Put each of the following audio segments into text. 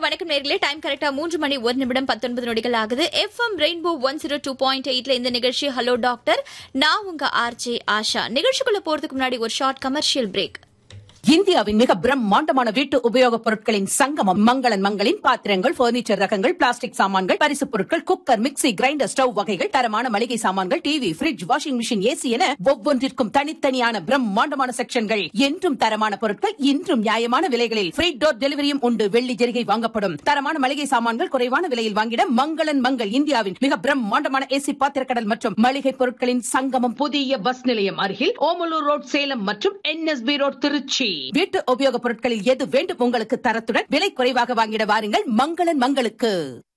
வணக்கம் நேர்களே டைம் கரெக்டா மூன்று மணி ஒரு நிமிடம் பத்தொன்பது நொடிகள் ஆகுது FM rainbow one zero two point எயிட்ல இந்த நிகழ்ச்சி ஹலோ டாக்டர் நான் உங்க ஆர்ஜே ஆஷா நிகழ்ச்சிக்குள்ள போறதுக்கு முன்னாடி ஒரு ஷார்ட் கமர்ஷியல் பிரேக் இந்தியாவின் மிக பிரம்மாண்டமான வீட்டு உபயோகப் பொருட்களின் சங்கமம் மங்களன் மங்களின் பாத்திரங்கள் பர்னிச்சர் ரகங்கள் பிளாஸ்டிக் சாமான்கள் பரிசுப் பொருட்கள் குக்கர் மிக்ஸி கிரைண்டர் ஸ்டவ் வகைகள் தரமான மளிகை சாமான்கள் TV fridge washing machine AC என ஒவ்வொன்றிற்கும் தனித்தனியான பிரம்மாண்டமான செக்ஷன்கள் என்றும் தரமான பொருட்கள் இன்றும் நியாயமான விலைகளில் ஃப்ரீ டோர் டெலிவரியும் உண்டு வெள்ளி ஜெரிகை வாங்கப்படும் தரமான மளிகை சாமான்கள் குறைவான விலையில் வாங்கிட மங்களன் மங்கள் இந்தியாவின் மிக பிரம்மாண்டமான ஏசி பாத்திரக்கடல் மற்றும் மளிகை பொருட்களின் சங்கமம் புதிய பஸ் நிலையம் அருகில் ஓமலூர் ரோட் சேலம் மற்றும் என்எஸ்பி ரோட் திருச்சி வீட்டு உபயோகப் பொருட்களில் எது வேண்டும் உங்களுக்கு தரத்துடன் விலை குறைவாக வாங்கிட வாருங்கள் மங்களன் மங்களுக்கு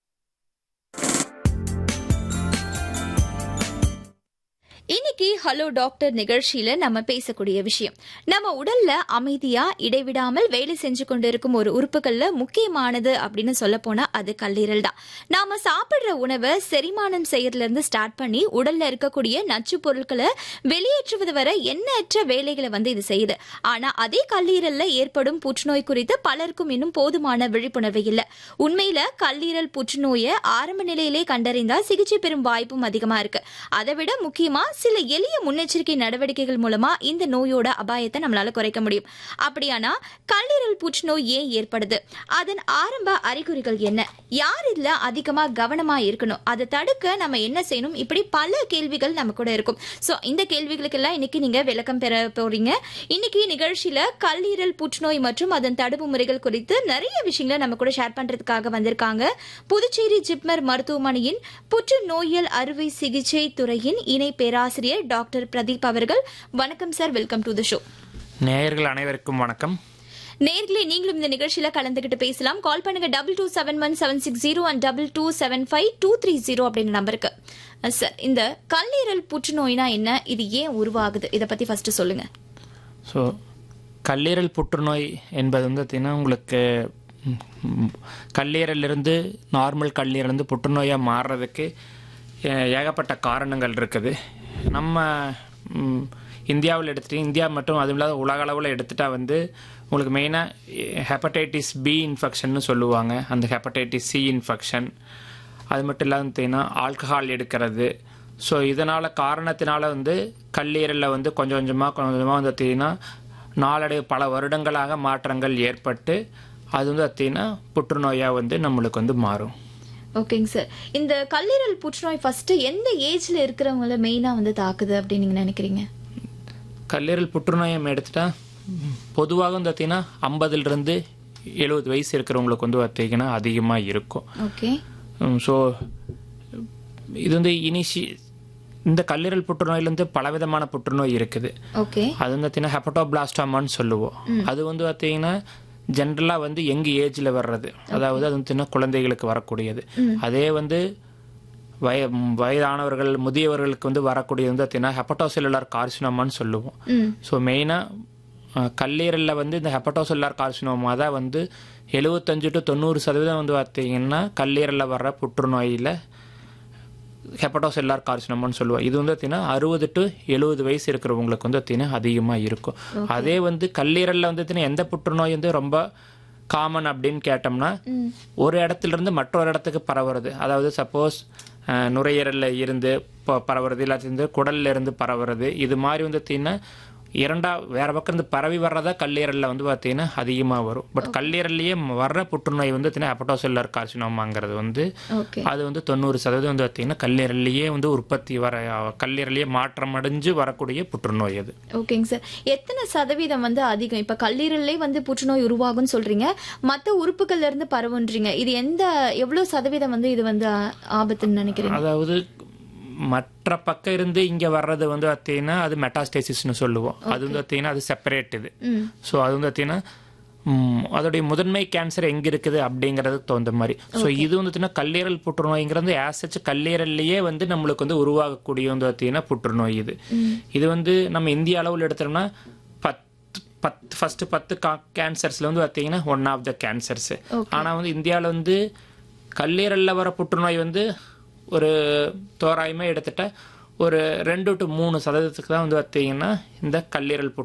இன்னைக்கு ஹலோ டாக்டர் நிகழ்ச்சியில நம்ம பேசக்கூடிய விஷயம் நம்ம உடல்ல அமைதியா இடைவிடாமல் வேலை செஞ்சு கொண்டிருக்கும் ஒரு உறுப்புகள்ல முக்கியமானது அப்படின்னு சொல்ல போனா அது கல்லீரல் தான் நாம சாப்பிடுற உணவை செரிமானம் செய்யறதுல இருந்து ஸ்டார்ட் பண்ணி உடல்ல இருக்கக்கூடிய நச்சு பொருட்களை வெளியேற்றுவது வரை எண்ணற்ற வேலைகளை வந்து இது செய்யுது ஆனா அதே கல்லீரல்ல ஏற்படும் புற்றுநோய் குறித்து பலருக்கும் இன்னும் போதுமான விழிப்புணர்வு இல்ல உண்மையில கல்லீரல் புற்றுநோயை ஆரம்ப நிலையிலே கண்டறிந்தா சிகிச்சை பெறும் வாய்ப்பும் அதிகமா இருக்கு அதை விட முக்கியமா சில எளிய முன்னெச்சரிக்கை நடவடிக்கைகள் மூலமா இந்த நோயோட அபாயத்தை நம்மளால குறைக்க முடியும் அப்படியானா கல்லீரல் புற்றுநோய் ஏன் ஏற்படுது அதன் ஆரம்ப அறிகுறிகள் என்ன யார் இதுல அதிகமா கவனமா இருக்கணும் அதை தடுக்க நம்ம என்ன செய்யணும் இப்படி பல கேள்விகள் நம்ம கூட இருக்கும் சோ இந்த கேள்விகளுக்கெல்லாம் இன்னைக்கு நீங்க விளக்கம் பெற போறீங்க இன்னைக்கு நிகழ்ச்சியில கல்லீரல் புற்றுநோய் மற்றும் அதன் தடுப்பு முறைகள் குறித்து நிறைய விஷயங்களை நம்ம கூட ஷேர் பண்றதுக்காக வந்திருக்காங்க புதுச்சேரி ஜிப்மர் மருத்துவமனையின் புற்றுநோயியல் அறுவை சிகிச்சை துறையின் இணை பேராசிரியர் டாக்டர் பிரதீப் அவர்கள் வணக்கம் sir welcome to the show நேயர்கள் அனைவருக்கும் வணக்கம் நேர்களே நீங்களும் இந்த நிகழ்ச்சியில கலந்துகிட்டு பேசலாம் கால் பண்ணுங்க double two seven one seven six zero and double two seven five two three zero அப்படின்ற நம்பருக்கு அஹ் சார் இந்த கல்லீரல் புற்றுநோய்னா என்ன இது ஏன் உருவாகுது இதை பத்தி ஃபர்ஸ்ட் சொல்லுங்க ஸோ கல்லீரல் புற்றுநோய் என்பது வந்து பார்த்தீங்கன்னா உங்களுக்கு ம், ம், கல்லீரலிருந்து நார்மல் கல்லீரலிருந்து புற்றுநோயாக மாறுறதுக்கு ஏ- ஏகப்பட்ட காரணங்கள் இருக்குது நம்ம ம், இந்தியாவில் எடுத்துட்டு இந்தியா மட்டும் அதுவும் இல்லாத உலக அளவில் எடுத்துட்டா வந்து உங்களுக்கு மெயினாக ஹெப்படைட்டிஸ் பி இன்ஃபெக்ஷன்னு சொல்லுவாங்க அந்த ஹெப்படைட்டிஸ் சி இன்ஃபெக்ஷன் அது மட்டும் இல்லாத பார்த்தீங்கன்னா ஆல்கஹால் எடுக்கிறது ஸோ இதனால் காரணத்தினால வந்து கல்லீரலில் வந்து கொஞ்சம் கொஞ்சமாக கொஞ்சம் கொஞ்சமாக வந்து பார்த்தீங்கன்னா நாளடைவு பல வருடங்களாக மாற்றங்கள் ஏற்பட்டு அது வந்து பார்த்தீங்கன்னா புற்றுநோயாக வந்து நம்மளுக்கு வந்து மாறும் ஓகேங்க சார் இந்த கல்லீரல் புற்றுநோய் ஃபர்ஸ்ட் எந்த ஏஜ்ல இருக்கிறவங்கள மெயினா வந்து தாக்குது அப்படின்னு நீங்க நினைக்கிறீங்க கல்லீரல் புற்றுநோயை நம்ம எடுத்துட்டா பொதுவாக வந்து பார்த்தீங்கன்னா ஐம்பதுலேருந்து எழுபது வயசு இருக்கிறவங்களுக்கு வந்து பார்த்தீங்கன்னா அதிகமாக இருக்கும் ஓகே ஸோ இது வந்து இனிஷி இந்த கல்லீரல் புற்றுநோயிலேருந்து பலவிதமான புற்றுநோய் இருக்குது ஓகே அது வந்து பார்த்தீங்கன்னா ஹெப்படோபிளாஸ்டாமான்னு சொல்லுவோம் அது வந்து பார்த்தீங்கன்னா ஜென்ரலாக வந்து எங்க ஏஜில் வர்றது அதாவது அது வந்து சின்ன குழந்தைகளுக்கு வரக்கூடியது அதே வந்து வய வயதானவர்கள் முதியவர்களுக்கு வந்து வரக்கூடியது வந்து பார்த்தீங்கன்னா ஹெப்படோசெல்லுலார் கார்சினோமான்னு சொல்லுவோம் ம் ஸோ மெயினாக கல்லீரலில் வந்து இந்த ஹெப்படோசெல்லார் கார்சினோமா தான் வந்து எழுபத்தஞ்சு டு தொண்ணூறு சதவீதம் வந்து பார்த்தீங்கன்னா கல்லீரலில் வர்ற புற்றுநோயில் ஹெப்படோசெல்லார் கார்சினோமான்னு சொல்லுவோம் இது வந்து பார்த்தீங்கன்னா அறுபது டு எழுபது வயசு இருக்கிறவங்களுக்கு வந்து பார்த்தீங்கன்னா அதிகமாக இருக்கும் அதே வந்து கல்லீரலில் வந்து பார்த்தீங்கன்னா எந்த புற்றுநோய் வந்து ரொம்ப காமன் அப்படின்னு கேட்டோம்னா ஒரு இடத்துல இருந்து மற்றொரு இடத்துக்கு பரவுறது அதாவது சப்போஸ் நுரையீரலில் இருந்து ப- பரவுறது இல்லாட்டி குடல்ல இருந்து பரவுறது இது மாதிரி வந்து பார்த்தீங்கன்னா இரண்டா வேற பக்கம் இருந்து பரவி வர்றதா கல்லீரலில் வந்து பார்த்தீங்கன்னா அதிகமாக வரும் பட் கல்லீரல்லையே வர்ற புற்றுநோய் வந்து பார்த்தீங்கன்னா ஹெப்படோசெல்லர் கார்சினோமாங்கிறது வந்து ஓகே அது வந்து தொண்ணூறு சதவீதம் வந்து பார்த்தீங்கன்னா கல்லீரல்லையே வந்து உற்பத்தி வர கல்லீரல்லையே மாற்றம் அடைஞ்சு வரக்கூடிய புற்றுநோய் அது ஓகேங்க சார் எத்தனை சதவீதம் வந்து அதிகம் இப்ப கல்லீரல்லே வந்து புற்றுநோய் உருவாகும்னு சொல்றீங்க மத்த உறுப்புகள்ல இருந்து பரவுன்றீங்க இது எந்த எவ்வளவு சதவீதம் வந்து இது வந்து ஆ- ஆபத்துன்னு நினைக்கிறீங்க அதாவது மற்ற பக்கம் இருந்து இங்க வர்றது வந்து பார்த்தீங்கன்னா அது மெட்டாஸ்டேசிஸ்னு சொல்லுவோம் அது வந்து பார்த்தீங்கன்னா அது செப்பரேட் இது ம் ஸோ அது வந்து பார்த்தீங்கன்னா ம், அதோடைய முதன்மை கேன்சர் எங்க இருக்குது அப்படிங்கிறதுக்கு தகுந்த மாதிரி ஸோ இது வந்து பார்த்தீங்கன்னா கல்லீரல் புற்றுநோய்ங்கிறது ஆசச்சு கல்லீரல்லையே வந்து நம்மளுக்கு வந்து உருவாகக்கூடிய வந்து பார்த்தீங்கன்னா புற்றுநோய் இது இது வந்து நம்ம இந்திய அளவில் எடுத்தோம்னா பத்து பத்து ஃபர்ஸ்ட் பத்து கேன்சர்ஸ்ல வந்து பார்த்தீங்கன்னா ஒன் ஆஃப் த கேன்சர்ஸ் ஆனா வந்து இந்தியாவில் வந்து கல்லீரல்ல வர புற்றுநோய் வந்து ஒரு தோராயமாக எடுத்துட்டா ஒரு ரெண்டு டு மூணு சதவீதத்துக்கு தான் வந்து பார்த்தீங்கன்னா இந்த கல்லீரல் புற்று